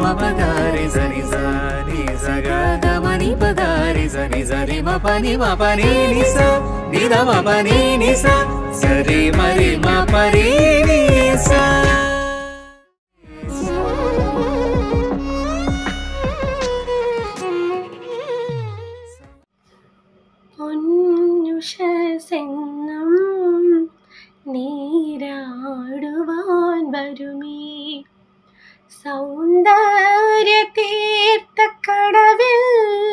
మపగారి సరి సని సగ గమని పగారి సరి సరి మపని మపని నిస నిద మపని నిస సరి మరి మపరి నిస പൊന്നുഷസെന്നും നീരാടുവാൻ വരുമേ സൗന്ദര്യ തീർത്ഥക്കടവിൽ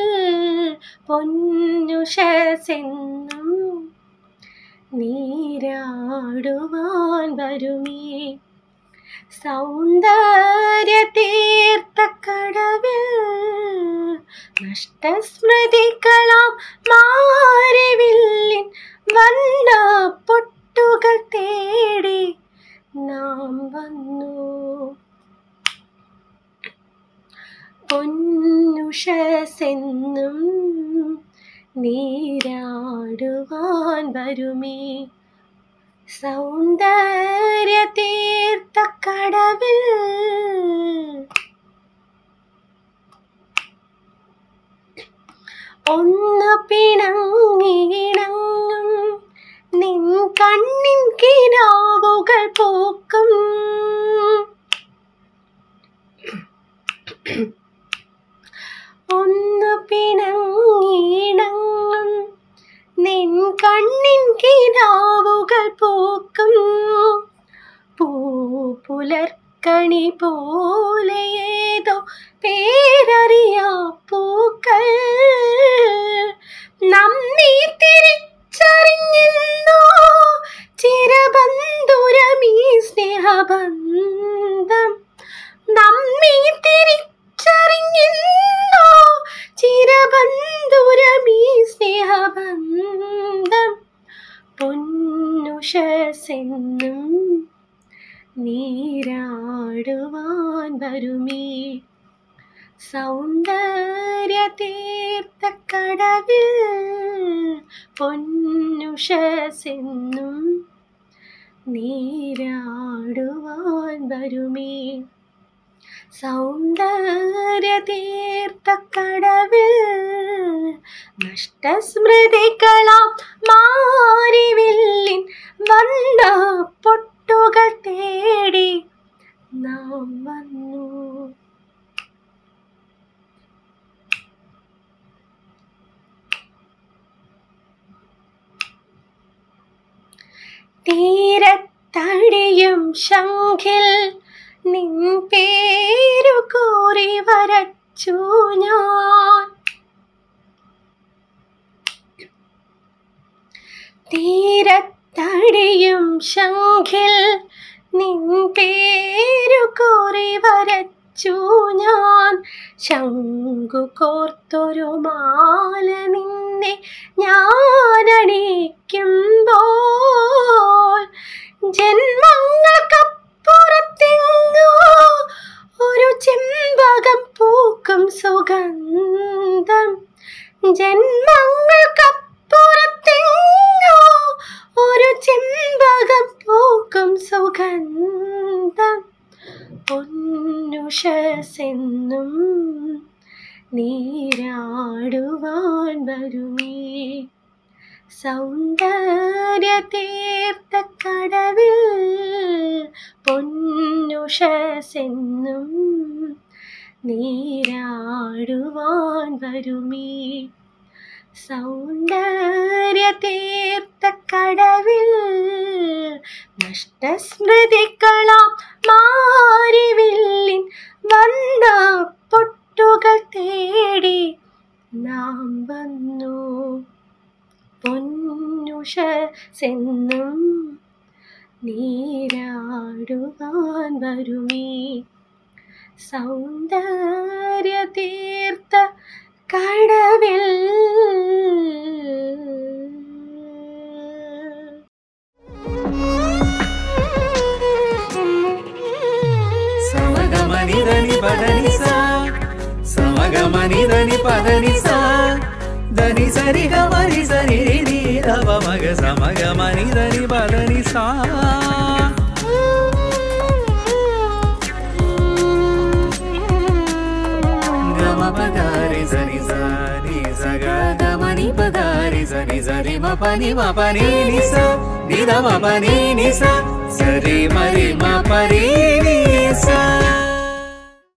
പൊന്നുഷസെന്നും നീരാടുവാൻ വരുമേ സൗന്ദര്യ തീർത്ഥക്കടവിൽ നഷ്ടസ്മൃതികളാം മാരിവില്ലിൻ വന്ന പൊട്ടുകൾ തേടി നാം വന്നു പൊന്നുഷസെന്നും നീരാടുവാൻ വരുമേ സൗന്ദര്യ തീർത്ഥക്കടവിൽ ഒന്ന് പിണങ്ങിയിണങ്ങും നിൻ കണ്ണിൻ കിനാവുകൾ പോക്കും ഒന്ന് പിണങ്ങിയിണങ്ങും നിൻ കണ്ണിൻ കിനാവുകൾ പോക്കും പൂപ്പുലർക്കണി പോലെ ഏതോ പേരറിയാ പൂക്കൾ നമ്മെ തിരിച്ചറിഞ്ഞെന്നോ ചിരബന്ധുരമീ സ്നേഹബന്ധം നമ്മെ തിരിച്ചറിഞ്ഞെന്നോ ചിരബന്ധുരമീ സ്നേഹബന്ധം പൊന്നുഷസെന്നും നീരാടുവാൻ വരുമേ സൗന്ദര്യ തീർത്ഥക്കടവിൽ പൊന്നുഷസെന്നും നീരാടുവാൻ വരുമേ സൗന്ദര്യ തീർത്ഥക്കടവിൽ നഷ്ടസ്മൃതികളാം മാരിവില്ലിൻ വന്ന പൊട്ടുകൾ തേടി നാം വന്നു തീരത്തടിയും ശംഖിൽ നിൻ പേരു കോറി വരച്ചു ഞാൻ തീരത്തടിയും ശംഖിൽ നിൻ പേരു കോറി വരച്ചു ഞാൻ ശംഖു കോർത്തൊരു മാല നിന്നെ ഞാനണിക്കുമ്പോൾ ജന്മങ്ങൾക്കപ്പുറത്തെങ്ങോ ഒരു ചെമ്പകം പൂക്കും സുഗന്ധം ജന്മങ്ങൾക്കപ്പുറത്തെങ്ങോ ഒരു ചെമ്പകം പൂക്കും സുഗന്ധം പൊന്നുഷസെന്നും നീരാടുവാൻ വരുമേ സൗന്ദര്യ തീർത്ഥക്കടവിൽ പൊന്നുഷസെന്നും നീരാടുവാൻ വരുമേ സൗന്ദര്യ തീർത്ഥക്കടവിൽ നഷ്ടസ്മൃതികളാം മാരിവില്ലിൻ വന്ന പൊട്ടുകൾ തേടി നാം വന്നു പൊന്നുഷസെന്നും നീരാടുവാൻ വരുമേ സൗന്ദര്യ തീർത്ഥ കടവിൽ సమగమనిదని పదని సా సమగమనిదని పదని సా దని సరి గమరి సరి రి రవ మగ సమగమనిదని పదని సా సగ గమని పదారి సని సరి మ పని మ పని ని స ని ద మ పని ని స సరి మరి మ పరి ని స